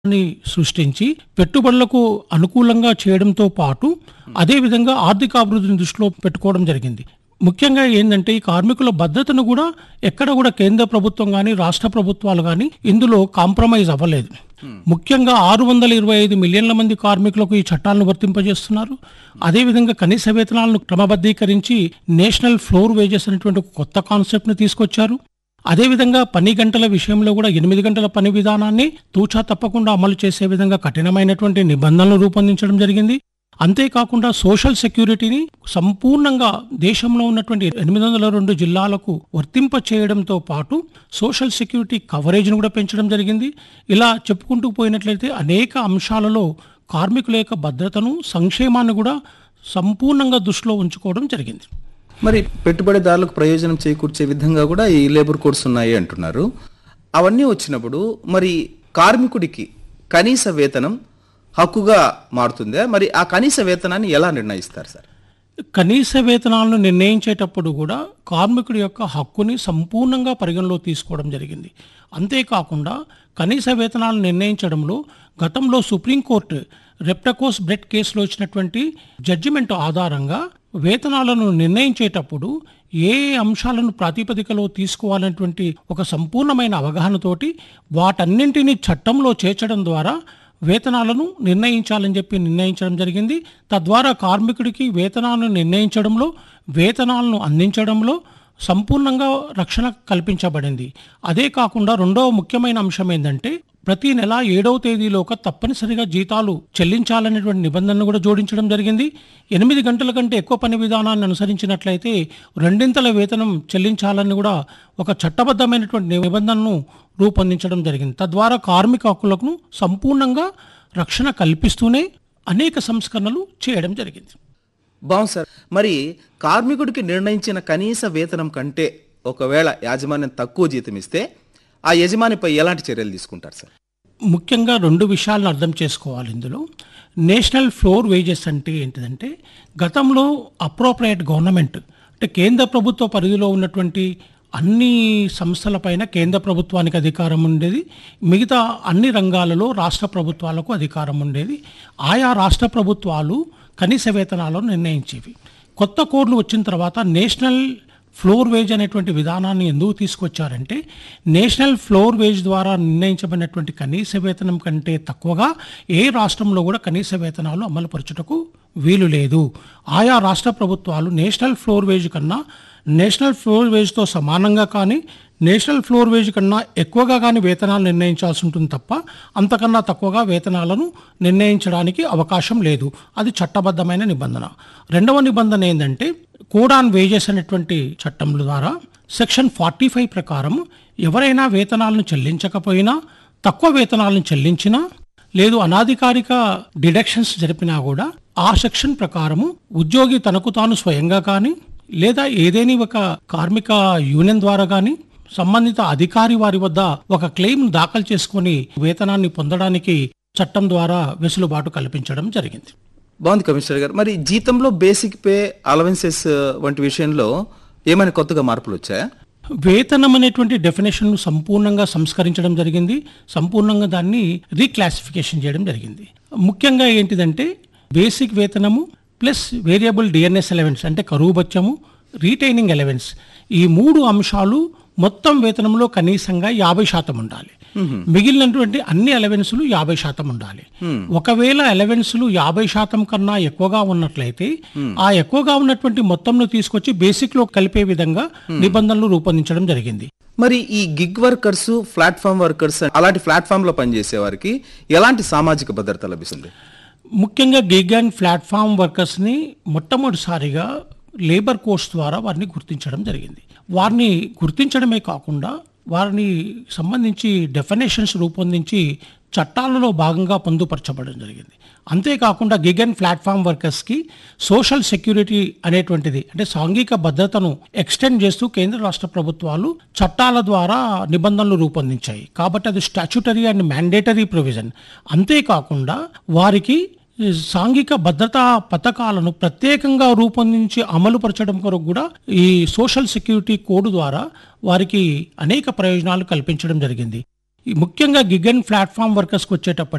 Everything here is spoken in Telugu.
ని సృష్టించి పెట్టుబడులకు అనుకూలంగా చేయడంతో పాటు అదేవిధంగా ఆర్థిక అభివృద్ధిని దృష్టిలో పెట్టుకోవడం జరిగింది ముఖ్యంగా ఏంటంటే ఈ కార్మికుల భద్రతను కూడా ఎక్కడ కూడా కేంద్ర ప్రభుత్వం కానీ రాష్ట్ర ప్రభుత్వాలు కానీ ఇందులో కాంప్రమైజ్ అవ్వలేదు ముఖ్యంగా ఆరు వందల ఇరవై ఐదు మిలియన్ల మంది కార్మికులకు ఈ చట్టాలను వర్తింపజేస్తున్నారు అదేవిధంగా కనీస వేతనాలను క్రమబద్ధీకరించి నేషనల్ ఫ్లోర్ వేజెస్ అనేటువంటి ఒక కొత్త కాన్సెప్ట్ను తీసుకొచ్చారు అదేవిధంగా పని గంటల విషయంలో కూడా ఎనిమిది గంటల పని విధానాన్ని తూచా తప్పకుండా అమలు చేసే విధంగా కఠినమైనటువంటి నిబంధనలు రూపొందించడం జరిగింది అంతేకాకుండా సోషల్ సెక్యూరిటీని సంపూర్ణంగా దేశంలో ఉన్నటువంటి ఎనిమిది వందల రెండు జిల్లాలకు వర్తింప చేయడంతో పాటు సోషల్ సెక్యూరిటీ కవరేజ్ను కూడా పెంచడం జరిగింది ఇలా చెప్పుకుంటూ పోయినట్లయితే అనేక అంశాలలో కార్మికుల యొక్క భద్రతను సంక్షేమాన్ని కూడా సంపూర్ణంగా దృష్టిలో ఉంచుకోవడం జరిగింది మరి పెట్టుబడిదారులకు ప్రయోజనం చేకూర్చే విధంగా కూడా ఈ లేబర్ కోడ్స్ ఉన్నాయి అంటున్నారు అవన్నీ వచ్చినప్పుడు మరి కార్మికుడికి కనీస వేతనం హక్కుగా మారుతుందా మరి ఆ కనీస వేతనాన్ని ఎలా నిర్ణయిస్తారు సార్ కనీస వేతనాలను నిర్ణయించేటప్పుడు కూడా కార్మికుడి యొక్క హక్కుని సంపూర్ణంగా పరిగణలో తీసుకోవడం జరిగింది అంతేకాకుండా కనీస వేతనాలను నిర్ణయించడంలో గతంలో సుప్రీంకోర్టు రెప్టకోస్ బ్రెడ్ కేసులో వచ్చినటువంటి జడ్జిమెంట్ ఆధారంగా వేతనాలను నిర్ణయించేటప్పుడు ఏ ఏ అంశాలను ప్రాతిపదికలో తీసుకోవాలనేటువంటి ఒక సంపూర్ణమైన అవగాహనతోటి వాటన్నింటినీ చట్టంలో చేర్చడం ద్వారా వేతనాలను నిర్ణయించాలని చెప్పి నిర్ణయించడం జరిగింది తద్వారా కార్మికుడికి వేతనాలను నిర్ణయించడంలో వేతనాలను అందించడంలో సంపూర్ణంగా రక్షణ కల్పించబడింది అదే కాకుండా రెండవ ముఖ్యమైన అంశం ఏంటంటే ప్రతి నెల ఏడవ తేదీలోక తప్పనిసరిగా జీతాలు చెల్లించాలనేటువంటి నిబంధనను కూడా జోడించడం జరిగింది ఎనిమిది గంటల కంటే ఎక్కువ పని విధానాన్ని అనుసరించినట్లయితే రెండింతల వేతనం చెల్లించాలని కూడా ఒక చట్టబద్ధమైనటువంటి నిబంధనను రూపొందించడం జరిగింది తద్వారా కార్మిక హక్కులకు సంపూర్ణంగా రక్షణ కల్పిస్తూనే అనేక సంస్కరణలు చేయడం జరిగింది బాగుంది సార్ మరి కార్మికుడికి నిర్ణయించిన కనీస వేతనం కంటే ఒకవేళ యాజమాన్యం తక్కువ జీతం ఇస్తే ఆ యజమానిపై ఎలాంటి చర్యలు తీసుకుంటారు సార్ ముఖ్యంగా రెండు విషయాలను అర్థం చేసుకోవాలి ఇందులో నేషనల్ ఫ్లోర్ వేజెస్ అంటే ఏంటిదంటే గతంలో అప్రోప్రియేట్ గవర్నమెంట్ అంటే కేంద్ర ప్రభుత్వ పరిధిలో ఉన్నటువంటి అన్ని సంస్థలపైన కేంద్ర ప్రభుత్వానికి అధికారం ఉండేది మిగతా అన్ని రంగాలలో రాష్ట్ర ప్రభుత్వాలకు అధికారం ఉండేది ఆయా రాష్ట్ర ప్రభుత్వాలు కనీస వేతనాలను నిర్ణయించేవి కొత్త కోడ్లు వచ్చిన తర్వాత నేషనల్ ఫ్లోర్ వేజ్ అనేటువంటి విధానాన్ని ఎందుకు తీసుకొచ్చారంటే నేషనల్ ఫ్లోర్ వేజ్ ద్వారా నిర్ణయించబడినటువంటి కనీస వేతనం కంటే తక్కువగా ఏ రాష్ట్రంలో కూడా కనీస వేతనాలు అమలుపరచుటకు వీలు లేదు ఆయా రాష్ట్ర ప్రభుత్వాలు నేషనల్ ఫ్లోర్ వేజ్ కన్నా నేషనల్ ఫ్లోర్ వేజ్తో సమానంగా కానీ నేషనల్ ఫ్లోర్ వేజ్ కన్నా ఎక్కువగా కానీ వేతనాలు నిర్ణయించాల్సి ఉంటుంది తప్ప అంతకన్నా తక్కువగా వేతనాలను నిర్ణయించడానికి అవకాశం లేదు అది చట్టబద్ధమైన నిబంధన రెండవ నిబంధన ఏంటంటే కోడ్ ఆన్ వేజెస్ అనేటువంటి చట్టం ద్వారా సెక్షన్ ఫార్టీ ఫైవ్ ప్రకారం ఎవరైనా వేతనాలను చెల్లించకపోయినా తక్కువ వేతనాలను చెల్లించినా లేదు అనాధికారిక డిడక్షన్స్ జరిపినా కూడా ఆ సెక్షన్ ప్రకారము ఉద్యోగి తనకు తాను స్వయంగా కానీ లేదా ఏదేని ఒక కార్మిక యూనియన్ ద్వారా కానీ సంబంధిత అధికారి వారి వద్ద ఒక క్లెయిమ్ దాఖలు చేసుకొని వేతనాన్ని పొందడానికి చట్టం ద్వారా వెసులుబాటు కల్పించడం జరిగింది బాగుంది కమిషనర్ గారు మరి జీతంలో బేసిక్ పే అలవెన్సెస్ వంటి విషయంలో ఏమైనా కొత్తగా మార్పులు వచ్చాయా వేతనం అనేటువంటి డెఫినేషన్ సంపూర్ణంగా సంస్కరించడం జరిగింది సంపూర్ణంగా దాన్ని రీక్లాసిఫికేషన్ చేయడం జరిగింది ముఖ్యంగా ఏంటిదంటే బేసిక్ వేతనము ప్లస్ వేరియబుల్ డిఎన్ఎస్ ఎలవెన్స్ అంటే కరువు బత్యము రీటైనింగ్ ఎలవెన్స్ ఈ మూడు అంశాలు మొత్తం వేతనంలో కనీసంగా యాభై శాతం ఉండాలి మిగిలినటువంటి అన్ని అలవెన్సులు యాభై శాతం ఉండాలి ఒకవేళ అలవెన్సులు యాభై శాతం కన్నా ఎక్కువగా ఉన్నట్లయితే ఆ ఎక్కువగా ఉన్నటువంటి మొత్తంను తీసుకొచ్చి బేసిక్ లో కలిపే విధంగా నిబంధనలు రూపొందించడం జరిగింది మరి ఈ గిగ్ వర్కర్స్ ప్లాట్ఫామ్ వర్కర్స్ అలాంటి ప్లాట్ఫామ్ లో పనిచేసే వారికి ఎలాంటి సామాజిక భద్రత లభిస్తుంది ముఖ్యంగా గిగ్ అండ్ ప్లాట్ఫామ్ వర్కర్స్ని మొట్టమొదటిసారిగా లేబర్ కోర్స్ ద్వారా వారిని గుర్తించడం జరిగింది వారిని గుర్తించడమే కాకుండా వారిని సంబంధించి డెఫినేషన్స్ రూపొందించి చట్టాలలో భాగంగా పొందుపరచబడడం జరిగింది అంతేకాకుండా గిగ్ అండ్ ప్లాట్ఫామ్ వర్కర్స్కి సోషల్ సెక్యూరిటీ అనేటువంటిది అంటే సాంఘిక భద్రతను ఎక్స్టెండ్ చేస్తూ కేంద్ర రాష్ట్ర ప్రభుత్వాలు చట్టాల ద్వారా నిబంధనలు రూపొందించాయి కాబట్టి అది స్టాచ్యుటరీ అండ్ మ్యాండేటరీ ప్రొవిజన్ అంతేకాకుండా వారికి సాంఘిక భద్రతా పథకాలను ప్రత్యేకంగా రూపొందించి అమలుపరచడం కొరకు కూడా ఈ సోషల్ సెక్యూరిటీ కోడ్ ద్వారా వారికి అనేక ప్రయోజనాలు కల్పించడం జరిగింది ఈ ముఖ్యంగా గిగ్ అండ్ ప్లాట్ఫామ్ వర్కర్స్కి వచ్చేటప్పటికి